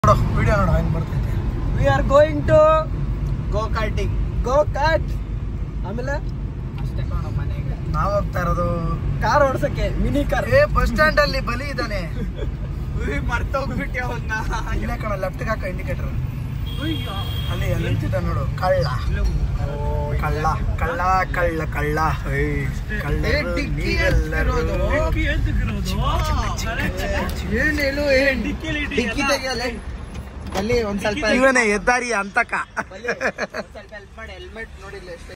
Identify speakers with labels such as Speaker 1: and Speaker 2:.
Speaker 1: ನೋಡು ವಿಡಿಯೋ ನೋಡು ಹೆಂಗ್ ಬರ್ತೈತೆ
Speaker 2: we are going to
Speaker 1: go karting
Speaker 2: go kart ಆಮೇಲೆ
Speaker 1: ಅಷ್ಟೇ ಕಣೋ ಮನೆಗೆ ನಾವ್ ಹೋಗ್ತಾ ಇರೋದು
Speaker 2: ಕಾರ್ ಓಡ್ಸಕ್ಕೆ ಮಿನಿ ಕಾರ್
Speaker 1: ಏ ಬಸ್ ಸ್ಟ್ಯಾಂಡ್ ಅಲ್ಲಿ ಬಲಿ ಇದ್ದಾನೆ
Speaker 2: ಮರ್ತೋಗ್ಬಿಟ್ಟೆ ಅವನ್ನ
Speaker 1: ಇಲ್ಲೇ ಕಣ ಲೆಫ್ಟ್ ಹಾಕ ಇಂಡಿಕೇಟರ್ ಅಲ್ಲಿ ಅಲ್ಲಿ ನಿಂತಿದ್ದ ನೋಡು ಕಳ್ಳ ಕಳ್ಳ ಕಳ್ಳ ಕಳ್ಳ ಕಳ್ಳ ಏಯ್, ಕಳ್ಳರು ನೀವೆಲ್ಲರೂ.
Speaker 2: ಏನ್ ಹೇಳು ಏನ್ ಡಿಕ್ಕಿ ತೆಗಿಯಲ್ಲ ಅಲ್ಲಿ ಒಂದ್ ಸ್ವಲ್ಪ
Speaker 1: ಇವನೇ ಹೆದ್ದಾರಿ ಅಂತಕ
Speaker 2: ಹೆಲ್ಮೆಟ್ ನೋಡಿಲ್ಲ